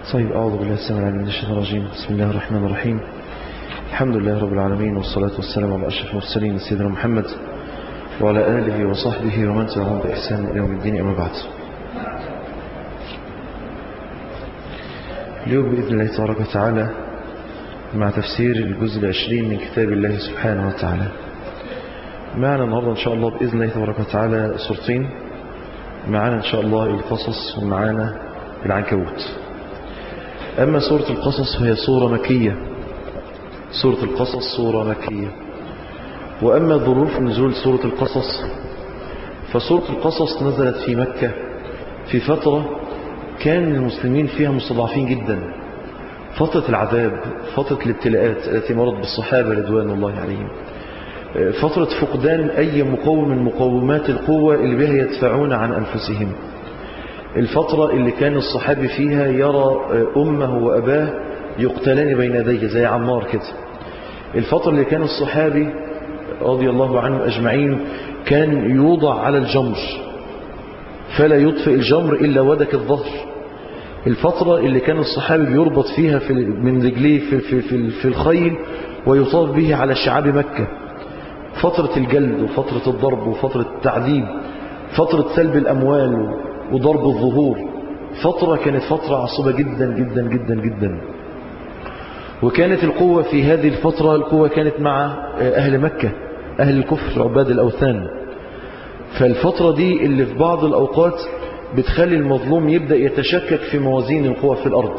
طيب أعوذ بالله السلام عليكم من الشيطان الرجيم بسم الله الرحمن الرحيم الحمد لله رب العالمين والصلاة والسلام على أشرف المرسلين سيدنا محمد وعلى آله وصحبه ومن تبعهم بإحسان إلى يوم الدين أما بعد اليوم بإذن الله تبارك وتعالى مع تفسير الجزء العشرين من كتاب الله سبحانه وتعالى معنا النهاردة إن شاء الله بإذن الله تبارك وتعالى صورتين معنا إن شاء الله القصص ومعنا العنكبوت أما سورة القصص فهي سورة مكية سورة القصص سورة مكية وأما ظروف نزول سورة القصص فسورة القصص نزلت في مكة في فترة كان المسلمين فيها مستضعفين جدا فترة العذاب فترة الابتلاءات التي مرت بالصحابة رضوان الله عليهم فترة فقدان أي مقوم من مقومات القوة اللي بها يدفعون عن أنفسهم الفترة اللي كان الصحابي فيها يرى أمه وأباه يقتلان بين يديه زي عمار كده الفترة اللي كان الصحابي رضي الله عنه أجمعين كان يوضع على الجمر فلا يطفئ الجمر إلا ودك الظهر الفترة اللي كان الصحابي بيربط فيها في من رجليه في, في, في, في الخيل ويطاف به على شعاب مكة فترة الجلد وفترة الضرب وفترة التعذيب فترة سلب الأموال وضرب الظهور فترة كانت فترة عصبة جدا جدا جدا جدا وكانت القوة في هذه الفترة القوة كانت مع أهل مكة أهل الكفر عباد الأوثان فالفترة دي اللي في بعض الأوقات بتخلي المظلوم يبدأ يتشكك في موازين القوة في الأرض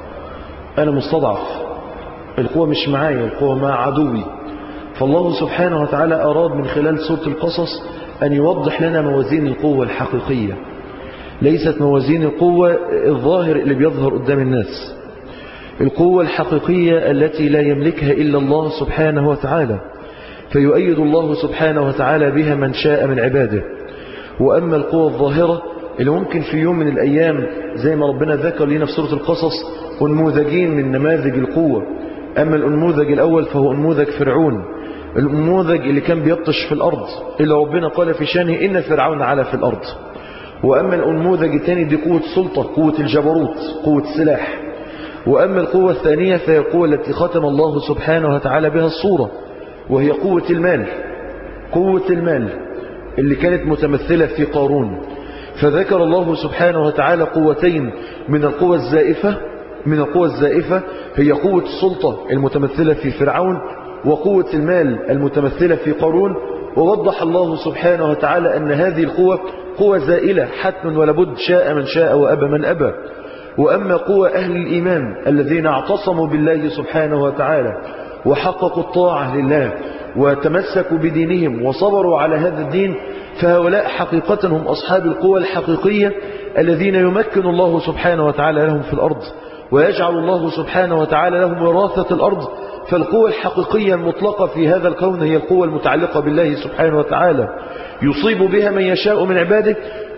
أنا مستضعف القوة مش معايا القوة مع عدوي فالله سبحانه وتعالى أراد من خلال سورة القصص أن يوضح لنا موازين القوة الحقيقية ليست موازين القوة الظاهر اللي بيظهر قدام الناس القوة الحقيقية التي لا يملكها إلا الله سبحانه وتعالى فيؤيد الله سبحانه وتعالى بها من شاء من عباده وأما القوة الظاهرة اللي ممكن في يوم من الأيام زي ما ربنا ذكر لنا في سورة القصص أنموذجين من نماذج القوة أما الأنموذج الأول فهو أنموذج فرعون الأنموذج اللي كان بيبطش في الأرض اللي ربنا قال في شانه إن فرعون على في الأرض وأما الأنموذج الثاني دي قوة سلطة قوة الجبروت قوة السلاح وأما القوة الثانية فهي القوة التي ختم الله سبحانه وتعالى بها الصورة وهي قوة المال قوة المال اللي كانت متمثلة في قارون فذكر الله سبحانه وتعالى قوتين من القوة الزائفة من القوة الزائفة هي قوة السلطة المتمثلة في فرعون وقوة المال المتمثلة في قارون ووضح الله سبحانه وتعالى أن هذه القوة قوة زائلة حتم ولابد شاء من شاء وأبى من أبى وأما قوة أهل الإيمان الذين اعتصموا بالله سبحانه وتعالى وحققوا الطاعة لله وتمسكوا بدينهم وصبروا على هذا الدين فهؤلاء حقيقة هم أصحاب القوة الحقيقية الذين يمكن الله سبحانه وتعالى لهم في الأرض ويجعل الله سبحانه وتعالى لهم وراثة الأرض فالقوة الحقيقية المطلقة في هذا الكون هي القوة المتعلقة بالله سبحانه وتعالى يصيب بها من يشاء من عباده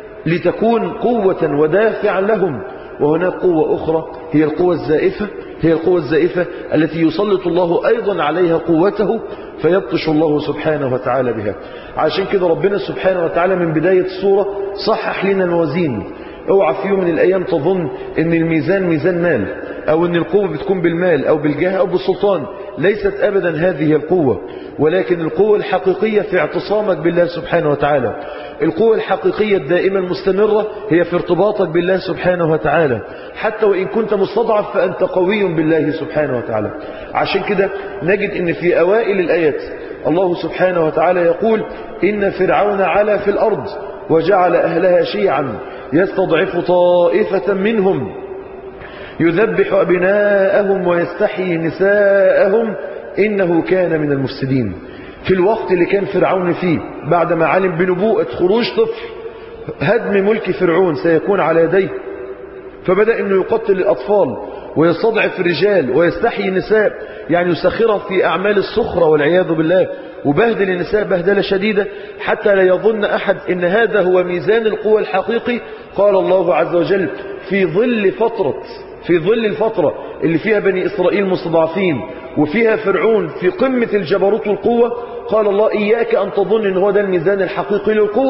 لتكون قوة ودافعا لهم وهناك قوة أخرى هي القوة الزائفة هي القوة الزائفة التي يسلط الله أيضا عليها قوته فيبطش الله سبحانه وتعالى بها عشان كده ربنا سبحانه وتعالى من بداية الصورة صحح لنا الموازين اوعى في يوم من الأيام تظن ان الميزان ميزان مال او ان القوة بتكون بالمال او بالجاه او بالسلطان ليست ابدا هذه القوة ولكن القوة الحقيقية في اعتصامك بالله سبحانه وتعالى القوة الحقيقية الدائمة المستمرة هي في ارتباطك بالله سبحانه وتعالى حتى وإن كنت مستضعف فأنت قوي بالله سبحانه وتعالى عشان كده نجد ان في أوائل الآيات الله سبحانه وتعالى يقول إن فرعون علا في الأرض وجعل أهلها شيعا يستضعف طائفة منهم يذبح أبناءهم ويستحيي نساءهم إنه كان من المفسدين في الوقت اللي كان فرعون فيه بعدما علم بنبوءة خروج طفل هدم ملك فرعون سيكون على يديه فبدأ أنه يقتل الأطفال ويستضعف الرجال ويستحيي النساء يعني يسخرها في أعمال السخرة والعياذ بالله وبهدل النساء بهدلة شديدة حتى لا يظن أحد أن هذا هو ميزان القوة الحقيقي قال الله عز وجل في ظل فترة في ظل الفترة اللي فيها بني إسرائيل مستضعفين وفيها فرعون في قمة الجبروت والقوة قال الله إياك أن تظن أن هو ده الميزان الحقيقي للقوة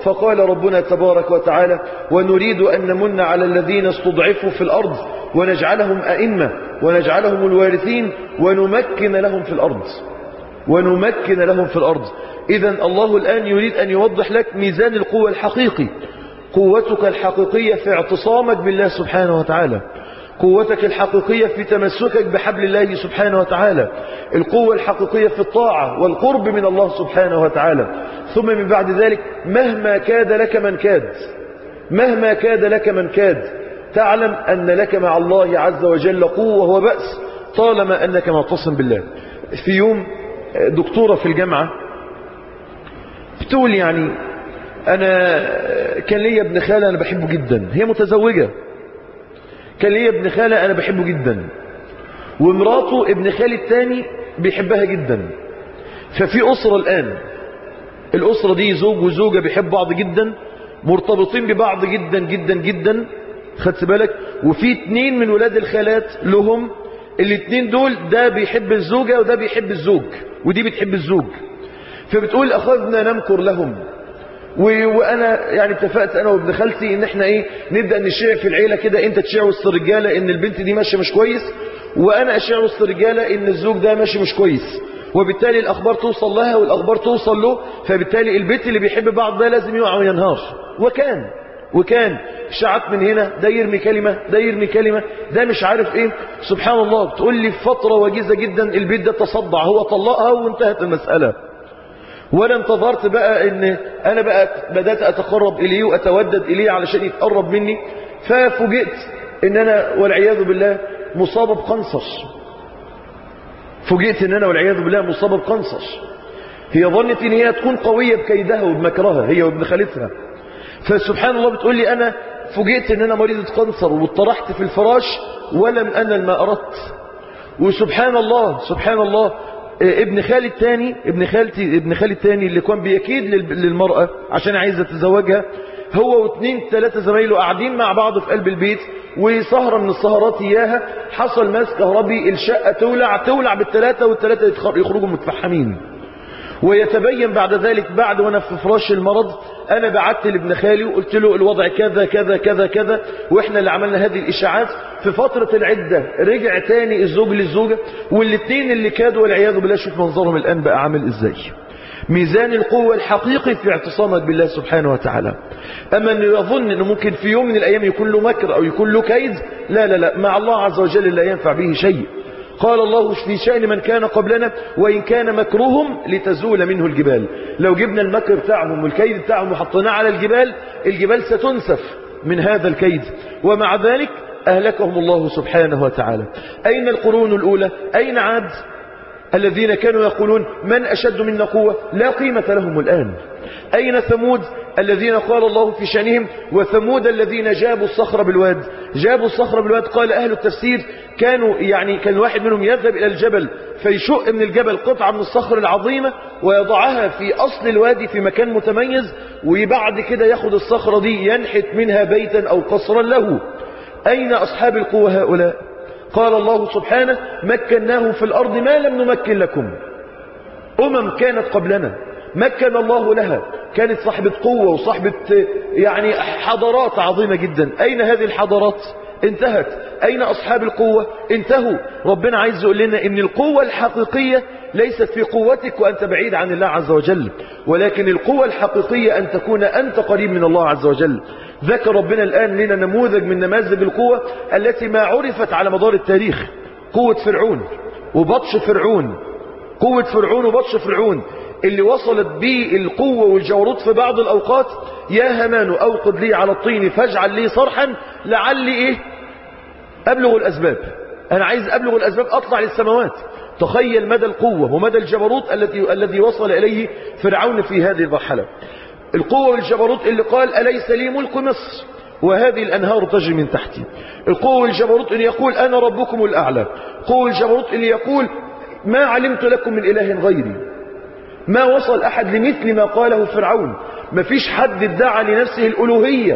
فقال ربنا تبارك وتعالى ونريد أن نمن على الذين استضعفوا في الأرض ونجعلهم أئمة ونجعلهم الوارثين ونمكن لهم في الأرض ونمكن لهم في الأرض إذا الله الآن يريد أن يوضح لك ميزان القوة الحقيقي قوتك الحقيقية في اعتصامك بالله سبحانه وتعالى قوتك الحقيقية في تمسكك بحبل الله سبحانه وتعالى القوة الحقيقية في الطاعة والقرب من الله سبحانه وتعالى ثم من بعد ذلك مهما كاد لك من كاد مهما كاد لك من كاد تعلم أن لك مع الله عز وجل قوة وبأس طالما أنك معتصم بالله في يوم دكتورة في الجامعة بتقول يعني أنا كان لي ابن خالة أنا بحبه جدا هي متزوجة كان لي ابن خالة أنا بحبه جدا ومراته ابن خالي التاني بيحبها جدا ففي أسرة الآن الأسرة دي زوج وزوجة بيحب بعض جدا مرتبطين ببعض جدا جدا جدا خدت بالك وفي اتنين من ولاد الخالات لهم الاتنين دول ده بيحب الزوجة وده بيحب الزوج ودي بتحب الزوج فبتقول أخذنا نمكر لهم وانا يعني اتفقت انا وابن خالتي ان احنا ايه نبدا نشيع في العيله كده انت تشيع وسط الرجاله ان البنت دي ماشيه مش كويس وانا اشيع وسط الرجاله ان الزوج ده ماشي مش كويس وبالتالي الاخبار توصل لها والاخبار توصل له فبالتالي البيت اللي بيحب بعض ده لازم يقع وينهار وكان وكان شعت من هنا ده يرمي كلمة ده يرمي كلمة ده مش عارف ايه سبحان الله تقول لي في فترة وجيزة جدا البيت ده تصدع هو طلقها وانتهت المسألة وانا انتظرت بقى ان انا بقى بدأت اتقرب اليه واتودد اليه علشان يتقرب مني ففوجئت ان انا والعياذ بالله مصابة بقنصر فوجئت ان انا والعياذ بالله مصابة بقنصر هي ظنت ان هي تكون قوية بكيدها وبمكرها هي وابن خالتها فسبحان الله بتقول لي انا فوجئت ان انا مريضة قنصر واطرحت في الفراش ولم انل ما اردت وسبحان الله سبحان الله ابن خالي الثاني ابن خالتي ابن خالي الثاني اللي كان بيكيد للمرأة عشان عايزة تتزوجها هو واثنين ثلاثة زمايله قاعدين مع بعض في قلب البيت وسهرة من السهرات إياها حصل ماس كهربي الشقة تولع تولع بالثلاثة والثلاثة يخرجوا متفحمين ويتبين بعد ذلك بعد وانا في فراش المرض انا بعت لابن خالي وقلت له الوضع كذا كذا كذا كذا واحنا اللي عملنا هذه الاشاعات في فترة العدة رجع تاني الزوج للزوجة والاثنين اللي كادوا والعياذ بالله شوف منظرهم الان بقى عامل ازاي ميزان القوة الحقيقي في اعتصامك بالله سبحانه وتعالى أما أنه يظن أنه ممكن في يوم من الأيام يكون له مكر أو يكون له كيد لا لا لا مع الله عز وجل لا ينفع به شيء قال الله في شأن من كان قبلنا وإن كان مكرهم لتزول منه الجبال لو جبنا المكر بتاعهم والكيد بتاعهم وحطيناه على الجبال الجبال ستنسف من هذا الكيد ومع ذلك أهلكهم الله سبحانه وتعالى أين القرون الأولى أين عاد الذين كانوا يقولون من أشد منا قوة لا قيمة لهم الآن أين ثمود الذين قال الله في شأنهم وثمود الذين جابوا الصخر بالواد جابوا الصخر بالواد قال أهل التفسير كانوا يعني كان واحد منهم يذهب إلى الجبل فيشق من الجبل قطعة من الصخر العظيمة ويضعها في أصل الوادي في مكان متميز وبعد كده ياخد الصخرة دي ينحت منها بيتا أو قصرا له أين أصحاب القوة هؤلاء قال الله سبحانه مكناه في الأرض ما لم نمكن لكم أمم كانت قبلنا مكن الله لها كانت صاحبة قوة وصاحبة يعني حضارات عظيمة جدا أين هذه الحضارات انتهت أين أصحاب القوة انتهوا ربنا عايز يقول لنا إن القوة الحقيقية ليست في قوتك وأنت بعيد عن الله عز وجل ولكن القوة الحقيقية أن تكون أنت قريب من الله عز وجل ذكر ربنا الآن لنا نموذج من نماذج القوة التي ما عرفت على مدار التاريخ قوة فرعون وبطش فرعون قوة فرعون وبطش فرعون اللي وصلت به القوة والجوروت في بعض الأوقات يا همان أوقد لي على الطين فاجعل لي صرحا لعلي إيه أبلغ الأسباب أنا عايز أبلغ الأسباب أطلع للسماوات تخيل مدى القوة ومدى الجبروت التي الذي وصل إليه فرعون في هذه المرحلة القوة والجبروت اللي قال أليس لي ملك مصر وهذه الأنهار تجري من تحتي القوة والجبروت اللي يقول أنا ربكم الأعلى قوة والجبروت اللي يقول ما علمت لكم من إله غيري ما وصل أحد لمثل ما قاله فرعون ما فيش حد ادعى لنفسه الألوهية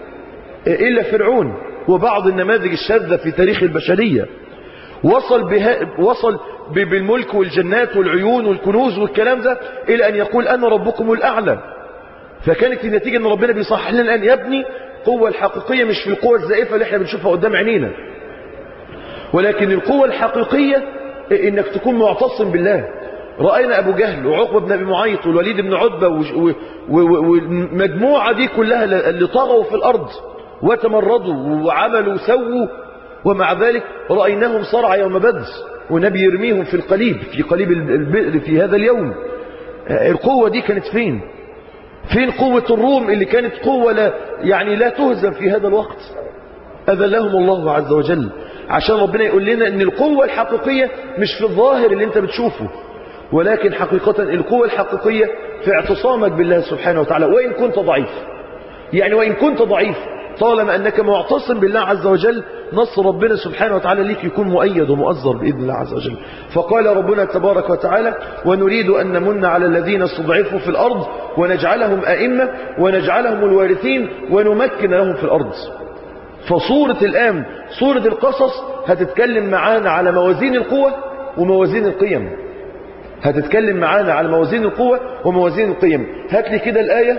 إلا فرعون وبعض النماذج الشاذة في تاريخ البشرية وصل, بها وصل بالملك والجنات والعيون والكنوز والكلام ده إلى أن يقول أنا ربكم الأعلى فكانت النتيجة ان ربنا بيصحح لنا الآن يا ابني القوة الحقيقية مش في القوة الزائفة اللي احنا بنشوفها قدام عينينا ولكن القوة الحقيقية انك تكون معتصم بالله رأينا أبو جهل وعقبة بن أبي معيط والوليد بن عتبة والمجموعة دي كلها اللي طغوا في الأرض وتمردوا وعملوا وسووا ومع ذلك رأيناهم صرع يوم بدر ونبي يرميهم في القليب في قليب البئر في هذا اليوم القوة دي كانت فين فين قوة الروم اللي كانت قوة لا يعني لا تهزم في هذا الوقت أذلهم الله عز وجل عشان ربنا يقول لنا ان القوة الحقيقية مش في الظاهر اللي انت بتشوفه ولكن حقيقة القوة الحقيقية في اعتصامك بالله سبحانه وتعالى وإن كنت ضعيف يعني وإن كنت ضعيف طالما أنك معتصم بالله عز وجل نصر ربنا سبحانه وتعالى ليك يكون مؤيد ومؤزر بإذن الله عز وجل فقال ربنا تبارك وتعالى ونريد أن نمن على الذين استضعفوا في الأرض ونجعلهم أئمة ونجعلهم الوارثين ونمكن لهم في الأرض فصورة الآن صورة القصص هتتكلم معانا على موازين القوة وموازين القيم هتتكلم معانا على موازين القوة وموازين القيم هات لي كده الآية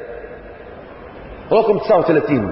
رقم 39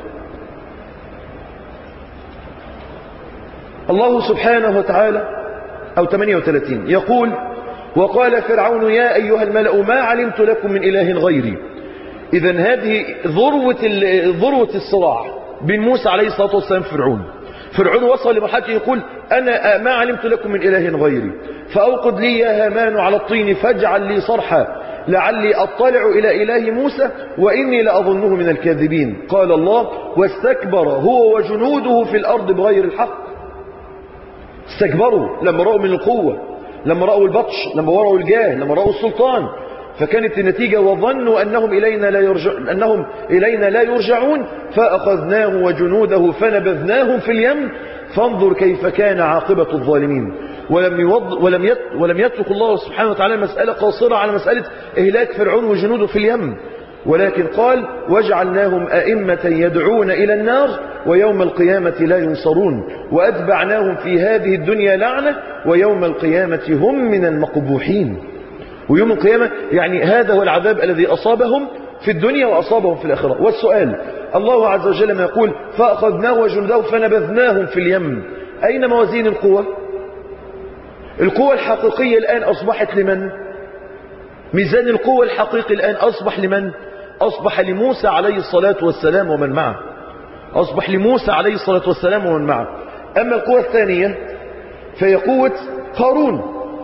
الله سبحانه وتعالى أو 38 يقول وقال فرعون يا أيها الملأ ما علمت لكم من إله غيري إذا هذه ذروة ذروة الصراع بين موسى عليه الصلاة والسلام فرعون فرعون وصل لمرحلة يقول أنا ما علمت لكم من إله غيري فأوقد لي يا هامان على الطين فاجعل لي صرحا لعلي أطلع إلى إله موسى وإني لأظنه من الكاذبين قال الله واستكبر هو وجنوده في الأرض بغير الحق استكبروا لما رأوا من القوة لما رأوا البطش لما رأوا الجاه لما رأوا السلطان فكانت النتيجة وظنوا أنهم إلينا لا, يرجع أنهم إلينا لا يرجعون فأخذناه وجنوده فنبذناهم في اليم فانظر كيف كان عاقبة الظالمين ولم, يوض ولم, يت ولم يترك الله سبحانه وتعالى مسألة قاصرة على مسألة إهلاك فرعون وجنوده في اليم ولكن قال وجعلناهم أئمة يدعون إلى النار ويوم القيامة لا ينصرون وأتبعناهم في هذه الدنيا لعنة ويوم القيامة هم من المقبوحين ويوم القيامة يعني هذا هو العذاب الذي أصابهم في الدنيا وأصابهم في الآخرة والسؤال الله عز وجل ما يقول فأخذناه وجنده فنبذناهم في اليم أين موازين القوة القوة الحقيقية الآن أصبحت لمن ميزان القوة الحقيقي الآن أصبح لمن أصبح لموسى عليه الصلاة والسلام ومن معه أصبح لموسى عليه الصلاة والسلام ومن معه أما القوة الثانية فهي قوة قارون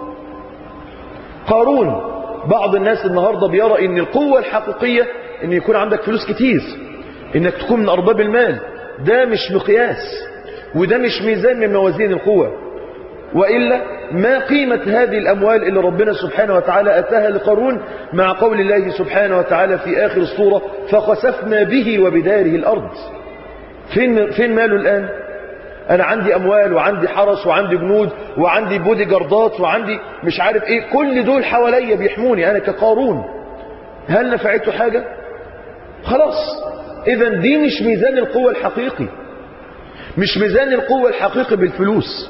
قارون بعض الناس النهاردة بيرى ان القوة الحقيقية ان يكون عندك فلوس كتير انك تكون من ارباب المال ده مش مقياس وده مش ميزان من موازين القوة وإلا ما قيمة هذه الأموال اللي ربنا سبحانه وتعالى أتاها لقارون مع قول الله سبحانه وتعالى في آخر الصورة فخسفنا به وبداره الأرض فين, فين ماله الآن أنا عندي أموال وعندي حرس وعندي جنود وعندي بودي جاردات وعندي مش عارف إيه كل دول حواليا بيحموني أنا كقارون هل نفعته حاجة خلاص إذا دي مش ميزان القوة الحقيقي مش ميزان القوة الحقيقي بالفلوس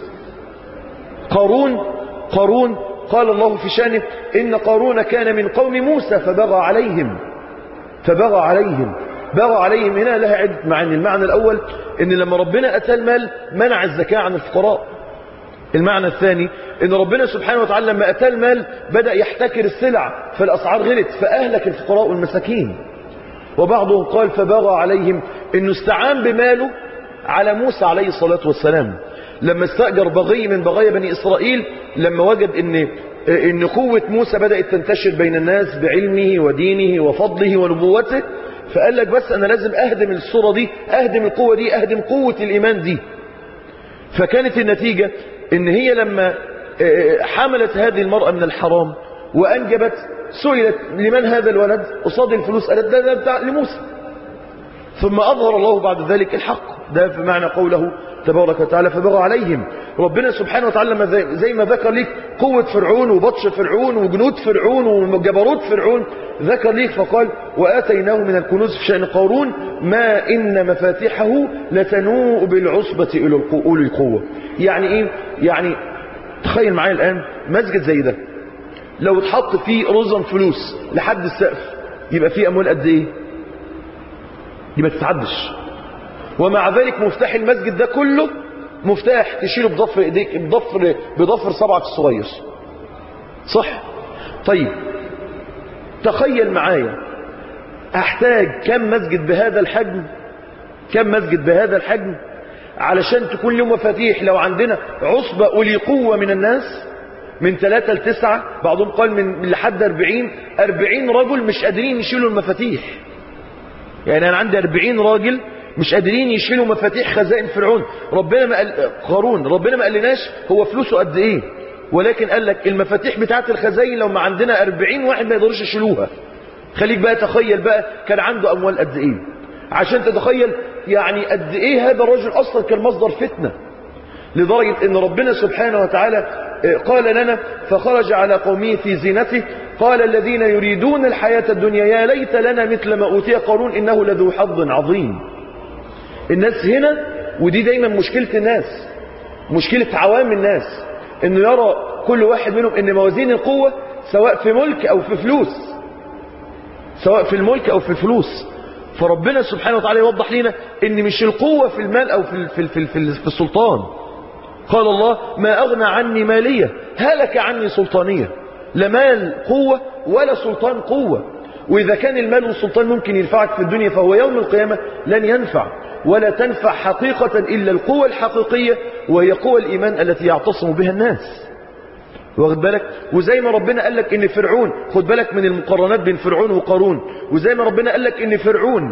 قارون قارون قال الله في شانه إن قارون كان من قوم موسى فبغى عليهم فبغى عليهم بغى عليهم هنا لها عدة معاني المعنى الأول إن لما ربنا أتى المال منع الزكاة عن الفقراء المعنى الثاني إن ربنا سبحانه وتعالى لما أتى المال بدأ يحتكر السلع فالأسعار غلت فأهلك الفقراء والمساكين وبعضهم قال فبغى عليهم إنه استعان بماله على موسى عليه الصلاة والسلام لما استأجر بغي من بغايا بني إسرائيل لما وجد إن إن قوة موسى بدأت تنتشر بين الناس بعلمه ودينه وفضله ونبوته فقال لك بس أنا لازم أهدم الصورة دي أهدم القوة دي أهدم قوة الإيمان دي فكانت النتيجة إن هي لما حملت هذه المرأة من الحرام وأنجبت سئلت لمن هذا الولد قصاد الفلوس قالت ده, ده بتاع لموسى ثم أظهر الله بعد ذلك الحق ده في معنى قوله تبارك وتعالى فبغى عليهم ربنا سبحانه وتعالى لما زي, زي ما ذكر ليك قوة فرعون وبطش فرعون وجنود فرعون وجبروت فرعون ذكر ليك فقال وآتيناه من الكنوز في شأن قارون ما إن مفاتحه لتنوء بالعصبة إلى أولي القوة يعني إيه؟ يعني تخيل معايا الآن مسجد زي ده لو اتحط فيه رزم فلوس لحد السقف يبقى في اموال قد ايه دي ما تتعدش ومع ذلك مفتاح المسجد ده كله مفتاح تشيله بضفر ايديك بضفر بضفر صبعك الصغير صح طيب تخيل معايا احتاج كم مسجد بهذا الحجم كم مسجد بهذا الحجم علشان تكون له مفاتيح لو عندنا عصبة أولي قوة من الناس من ثلاثة لتسعة بعضهم قال من لحد أربعين أربعين رجل مش قادرين يشيلوا المفاتيح يعني أنا عندي أربعين راجل مش قادرين يشيلوا مفاتيح خزائن فرعون ربنا ما قال قارون ربنا ما قالناش هو فلوسه قد ايه ولكن قال لك المفاتيح بتاعت الخزائن لو ما عندنا 40 واحد ما يقدروش يشيلوها خليك بقى تخيل بقى كان عنده اموال قد ايه عشان تتخيل يعني قد ايه هذا الرجل اصلا كان مصدر فتنه لدرجه ان ربنا سبحانه وتعالى قال لنا فخرج على قومه في زينته قال الذين يريدون الحياه الدنيا يا ليت لنا مثل ما اوتي قارون انه لذو حظ عظيم الناس هنا ودي دايما مشكلة الناس مشكلة عوام الناس انه يرى كل واحد منهم ان موازين القوة سواء في ملك او في فلوس سواء في الملك او في الفلوس فربنا سبحانه وتعالى يوضح لنا ان مش القوة في المال او في, في, في, في, في السلطان قال الله ما اغنى عني مالية هلك عني سلطانية لا مال قوة ولا سلطان قوة واذا كان المال والسلطان ممكن ينفعك في الدنيا فهو يوم القيامة لن ينفع ولا تنفع حقيقة إلا القوة الحقيقية وهي قوة الإيمان التي يعتصم بها الناس واخد بالك وزي ما ربنا قال لك ان فرعون خد بالك من المقارنات بين فرعون وقارون وزي ما ربنا قال لك ان فرعون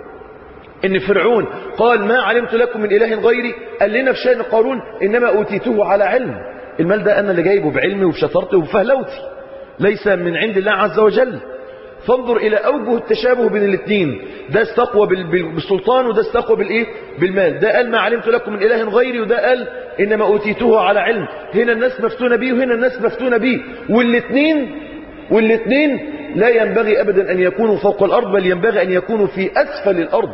ان فرعون قال ما علمت لكم من اله غيري قال لنا في شان قارون انما اوتيته على علم المال ده انا اللي جايبه بعلمي وبشطارتي وبفهلوتي ليس من عند الله عز وجل فانظر الى اوجه التشابه بين الاثنين ده استقوى بالسلطان وده استقوى بالايه بالمال ده قال ما علمت لكم من اله غيري وده قال انما اوتيته على علم هنا الناس مفتونه بيه وهنا الناس مفتونه بيه والاثنين والاثنين لا ينبغي ابدا ان يكونوا فوق الارض بل ينبغي ان يكونوا في اسفل الارض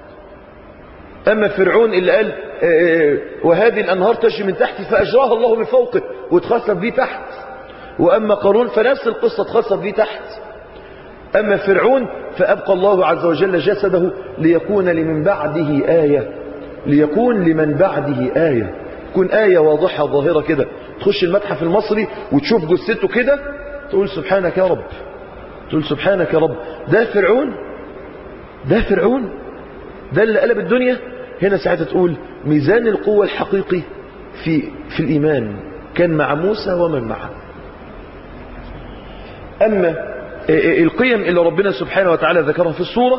اما فرعون اللي قال وهذه الانهار تجري من تحتي فاجراها الله من فوقه واتخسف بيه تحت واما قارون فنفس القصه اتخسف بيه تحت أما فرعون فأبقى الله عز وجل جسده ليكون لمن بعده آية ليكون لمن بعده آية تكون آية واضحة ظاهرة كده تخش المتحف المصري وتشوف جثته كده تقول سبحانك يا رب تقول سبحانك يا رب ده فرعون ده فرعون ده اللي قلب الدنيا هنا ساعتها تقول ميزان القوة الحقيقي في في الإيمان كان مع موسى ومن معه أما القيم اللي ربنا سبحانه وتعالى ذكرها في الصورة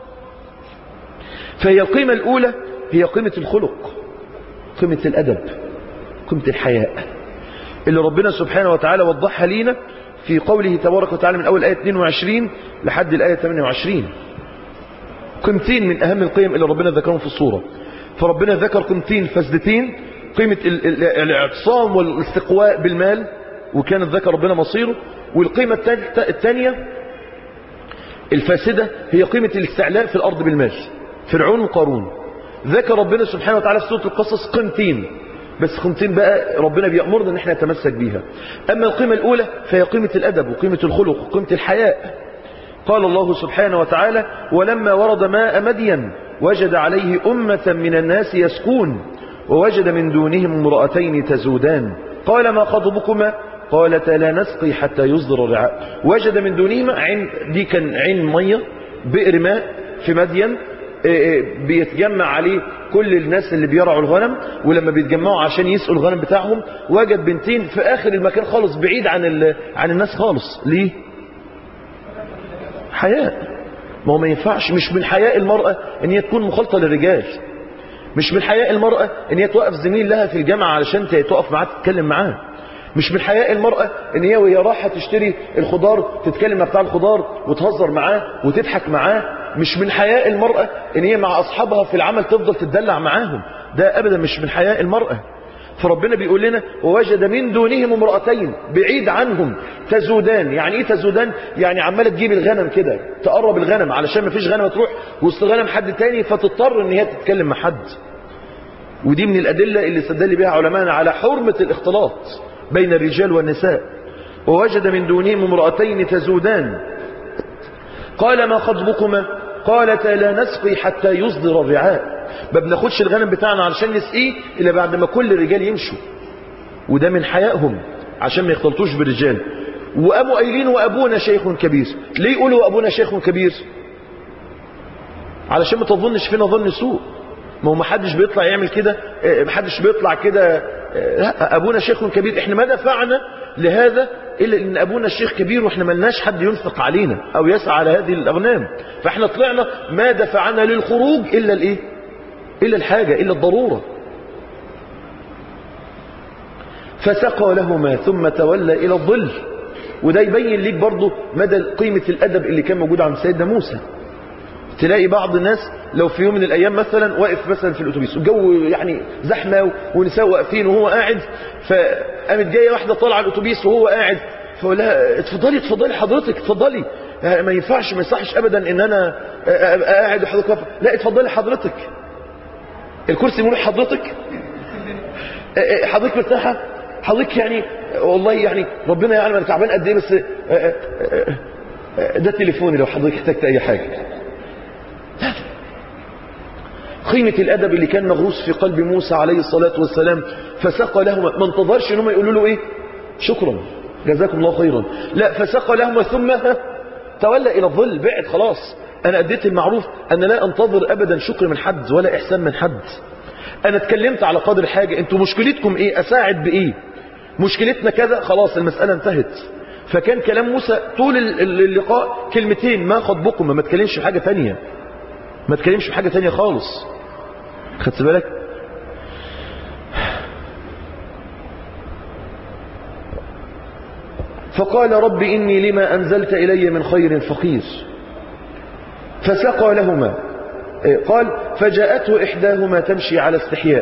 فهي القيمة الأولى هي قيمة الخلق قيمة الأدب قيمة الحياء اللي ربنا سبحانه وتعالى وضحها لينا في قوله تبارك وتعالى من أول آية 22 لحد الآية 28 قيمتين من أهم القيم اللي ربنا ذكرهم في الصورة فربنا ذكر قيمتين فاسدتين قيمة الاعتصام والاستقواء بالمال وكانت ذكر ربنا مصيره والقيمة الثانية الفاسدة هي قيمة الاستعلاء في الأرض بالمال فرعون وقارون ذكر ربنا سبحانه وتعالى في سورة القصص قيمتين بس قيمتين بقى ربنا بيأمرنا ان احنا نتمسك بيها اما القيمة الاولى فهي قيمة الادب وقيمة الخلق وقيمة الحياء قال الله سبحانه وتعالى ولما ورد ماء مدين وجد عليه أمة من الناس يسكون ووجد من دونهم امرأتين تزودان قال ما خطبكما قالتا لا نسقي حتى يصدر الرعاء وجد من دونهما عين دي كان عين مية بئر ماء في مدين بيتجمع عليه كل الناس اللي بيرعوا الغنم ولما بيتجمعوا عشان يسقوا الغنم بتاعهم وجد بنتين في اخر المكان خالص بعيد عن عن الناس خالص ليه حياء ما هو ما ينفعش مش من حياء المرأة ان هي تكون مخالطة للرجال مش من حياء المرأة ان هي توقف زميل لها في الجامعة علشان تقف معاه تتكلم معاه مش من حياء المرأة ان هي وهي رايحة تشتري الخضار تتكلم مع بتاع الخضار وتهزر معاه وتضحك معاه مش من حياء المرأة ان هي مع اصحابها في العمل تفضل تدلع معاهم ده ابدا مش من حياء المرأة فربنا بيقول لنا ووجد من دونهم امرأتين بعيد عنهم تزودان يعني ايه تزودان يعني عمالة تجيب الغنم كده تقرب الغنم علشان ما فيش غنم تروح وسط غنم حد تاني فتضطر ان هي تتكلم مع حد ودي من الادلة اللي استدل بها علماءنا على حرمة الاختلاط بين الرجال والنساء ووجد من دونهم امرأتين تزودان قال ما خطبكما قالتا لا نسقي حتى يصدر الرعاء ما بناخدش الغنم بتاعنا علشان نسقيه إلا بعد ما كل الرجال يمشوا وده من حيائهم عشان ما يختلطوش بالرجال وأبو قايلين وأبونا شيخ كبير ليه يقولوا وأبونا شيخ كبير علشان ما تظنش فينا ظن سوء ما هو ما حدش بيطلع يعمل كده ما حدش بيطلع كده لا أبونا شيخ كبير احنا ما دفعنا لهذا إلا إن أبونا الشيخ كبير وإحنا ملناش حد ينفق علينا أو يسعى على هذه الأغنام فإحنا طلعنا ما دفعنا للخروج إلا الإيه إلا الحاجة إلا الضرورة فسقى لهما ثم تولى إلى الظل وده يبين ليك برضه مدى قيمة الأدب اللي كان موجود عند سيدنا موسى تلاقي بعض الناس لو في يوم من الأيام مثلا واقف مثلا في الأتوبيس والجو يعني زحمة ونساء واقفين وهو قاعد فقامت جاية واحدة طالعة الأتوبيس وهو قاعد فقول لها اتفضلي اتفضلي حضرتك اتفضلي ما ينفعش ما يصحش أبدا إن أنا أبقى قاعد وحضرتك واقفة لا اتفضلي حضرتك الكرسي مريح حضرتك حضرتك مرتاحة حضرتك يعني والله يعني ربنا يعلم انا تعبان قد ايه بس ده تليفوني لو حضرتك احتجت اي حاجه لا قيمة الأدب اللي كان مغروس في قلب موسى عليه الصلاة والسلام فسقى لهما ما انتظرش انهم يقولوا له ايه شكرا جزاكم الله خيرا لا فسقى لهما ثم تولى إلى الظل بعد خلاص أنا أديت المعروف أنا لا أنتظر أبدا شكر من حد ولا إحسان من حد أنا اتكلمت على قدر حاجة أنتوا مشكلتكم إيه أساعد بإيه مشكلتنا كذا خلاص المسألة انتهت فكان كلام موسى طول اللقاء كلمتين ما خطبكم ما تكلمش في حاجة تانية ما تكلمش في حاجة تانية خالص خدت بالك فقال رب إني لما أنزلت إلي من خير فقير فسقى لهما قال فجاءته إحداهما تمشي على استحياء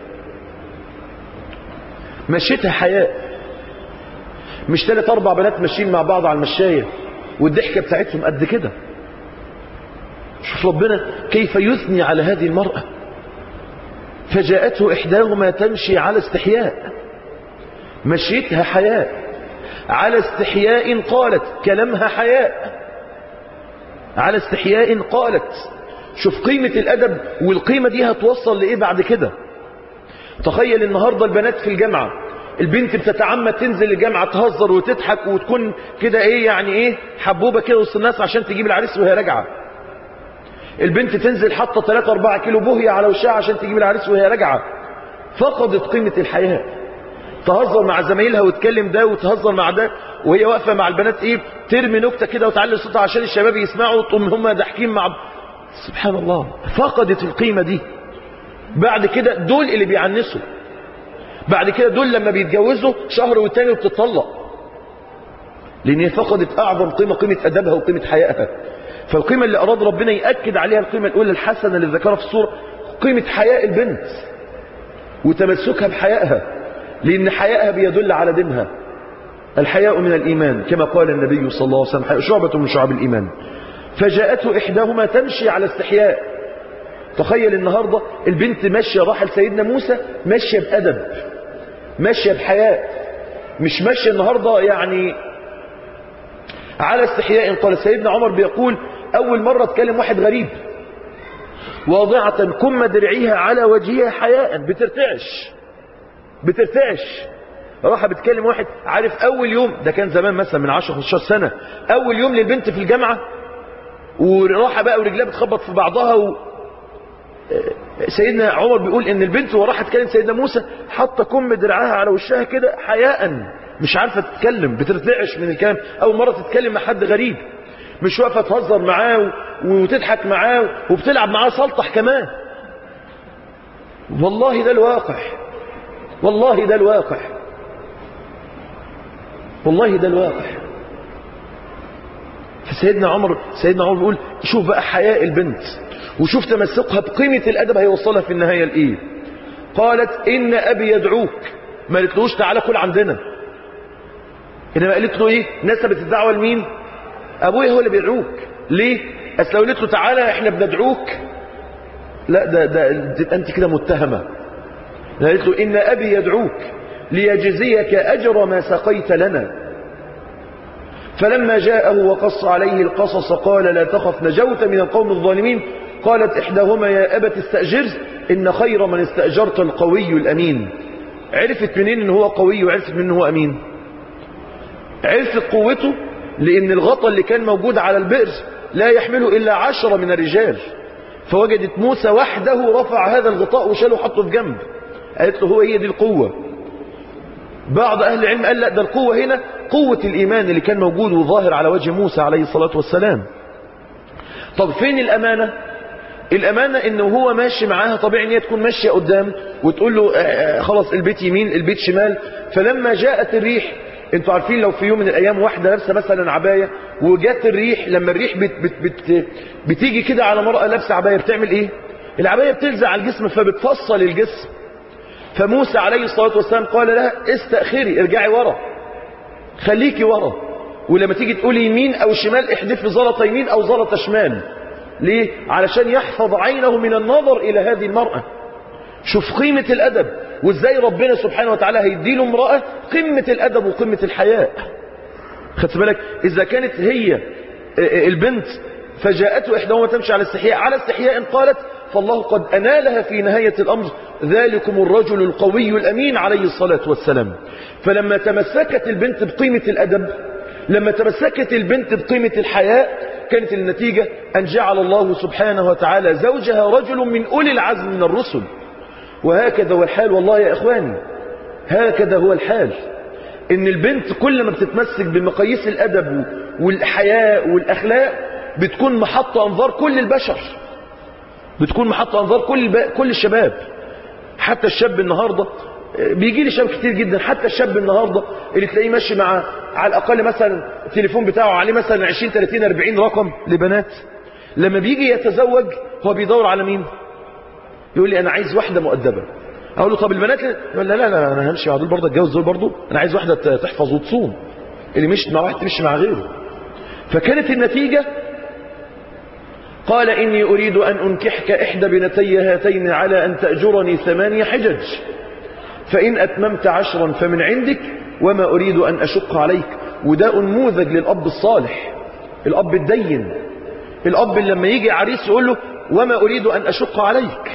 مشيتها حياء مش ثلاث أربع بنات ماشيين مع بعض على المشاية والضحكة بتاعتهم قد كده شوف ربنا كيف يثني على هذه المرأة فجاءته إحداهما تمشي على استحياء مشيتها حياء على استحياء قالت كلامها حياء على استحياء قالت شوف قيمة الأدب والقيمة دي هتوصل لإيه بعد كده تخيل النهاردة البنات في الجامعة البنت بتتعمد تنزل الجامعة تهزر وتضحك وتكون كده ايه يعني ايه حبوبة كده وسط الناس عشان تجيب العريس وهي راجعة البنت تنزل حاطة 3 4 كيلو بوهية على وشها عشان تجيب العريس وهي راجعة فقدت قيمة الحياة تهزر مع زمايلها وتكلم ده وتهزر مع ده وهي واقفة مع البنات ايه ترمي نكتة كده وتعلي صوتها عشان الشباب يسمعوا وتقوم هم ضاحكين مع سبحان الله فقدت القيمة دي بعد كده دول اللي بيعنسوا بعد كده دول لما بيتجوزوا شهر والتاني وبتطلق لان هي فقدت اعظم قيمة قيمة ادبها وقيمة حيائها فالقيمة اللي اراد ربنا يأكد عليها القيمة الاولى الحسنة اللي ذكرها في الصورة قيمة حياء البنت وتمسكها بحيائها لان حيائها بيدل على دينها الحياء من الايمان كما قال النبي صلى الله عليه وسلم شعبة من شعب الايمان فجاءته احداهما تمشي على استحياء تخيل النهاردة البنت ماشية راح لسيدنا موسى ماشية بأدب ماشية بحياء مش ماشية النهاردة يعني على استحياء قال سيدنا عمر بيقول أول مرة تكلم واحد غريب واضعة كم درعيها على وجهها حياء بترتعش بترتعش راح بتكلم واحد عارف أول يوم ده كان زمان مثلا من 10 15 سنة أول يوم للبنت في الجامعة وراحة بقى ورجلها بتخبط في بعضها و... سيدنا عمر بيقول ان البنت وراح تكلم سيدنا موسى حاطه كم درعها على وشها كده حياء مش عارفه تتكلم بترتعش من الكلام اول مره تتكلم مع حد غريب مش واقفه تهزر معاه وتضحك معاه وبتلعب معاه سلطح كمان والله ده الواقع والله ده الواقع والله ده الواقع فسيدنا عمر سيدنا عمر بيقول شوف بقى حياء البنت وشوف تمسكها بقيمة الأدب هيوصلها في النهاية لإيه قالت إن أبي يدعوك ما قالتلوش تعالى كل عندنا إنما قالت له إيه نسبت الدعوة لمين أبويا هو اللي بيدعوك ليه أصل لو قالت له تعالى إحنا بندعوك لا ده, ده, ده أنت كده متهمة قالت له إن أبي يدعوك ليجزيك أجر ما سقيت لنا فلما جاءه وقص عليه القصص قال لا تخف نجوت من القوم الظالمين قالت إحداهما يا أبت استأجر إن خير من استأجرت القوي الأمين عرفت منين إن هو قوي وعرفت منين إن هو أمين عرفت قوته لأن الغطى اللي كان موجود على البئر لا يحمله إلا عشرة من الرجال فوجدت موسى وحده رفع هذا الغطاء وشاله وحطه في جنب قالت له هو هي دي القوة بعض أهل العلم قال لا ده القوة هنا قوة الإيمان اللي كان موجود وظاهر على وجه موسى عليه الصلاة والسلام طب فين الأمانة الأمانة إنه هو ماشي معاها طبيعي إن هي تكون ماشية قدام وتقول له آه خلاص البيت يمين البيت شمال فلما جاءت الريح انتوا عارفين لو في يوم من الأيام واحدة لابسة مثلا عباية وجات الريح لما الريح بت بت بت بتيجي كده على مرأة لابسة عباية بتعمل إيه العباية بتلزع على الجسم فبتفصل الجسم فموسى عليه الصلاة والسلام قال لها استأخري ارجعي ورا خليكي ورا ولما تيجي تقولي يمين او شمال احدفي زلطة يمين او زلطة شمال ليه علشان يحفظ عينه من النظر الى هذه المرأة شوف قيمة الادب وازاي ربنا سبحانه وتعالى هيديله امرأة قمة الادب وقمة الحياء خدت بالك اذا كانت هي البنت فجاءته احداهما تمشي على استحياء على استحياء قالت فالله قد أنالها في نهاية الأمر ذلكم الرجل القوي الأمين عليه الصلاة والسلام فلما تمسكت البنت بقيمة الأدب لما تمسكت البنت بقيمة الحياء كانت النتيجة أن جعل الله سبحانه وتعالى زوجها رجل من أولي العزم من الرسل وهكذا هو الحال والله يا إخواني هكذا هو الحال إن البنت كل ما بتتمسك بمقاييس الأدب والحياء والأخلاق بتكون محط أنظار كل البشر بتكون محط أنظار كل الب... كل الشباب حتى الشاب النهاردة بيجي لي شباب كتير جدا حتى الشاب النهاردة اللي تلاقيه ماشي مع على الأقل مثلا التليفون بتاعه عليه مثلا 20 30 40 رقم لبنات لما بيجي يتزوج هو بيدور على مين يقول لي أنا عايز واحدة مؤدبة أقول له طب البنات يقول لا لا لا أنا همشي مع دول برضه اتجوز دول برضه أنا عايز واحدة تحفظ وتصوم اللي مشت مع واحد تمشي مع غيره فكانت النتيجة قال إني أريد أن أنكحك إحدى بنتي هاتين على أن تأجرني ثمانية حجج فإن أتممت عشرا فمن عندك وما أريد أن أشق عليك وده أنموذج للأب الصالح الأب الدين الأب اللي لما يجي عريس يقول له وما أريد أن أشق عليك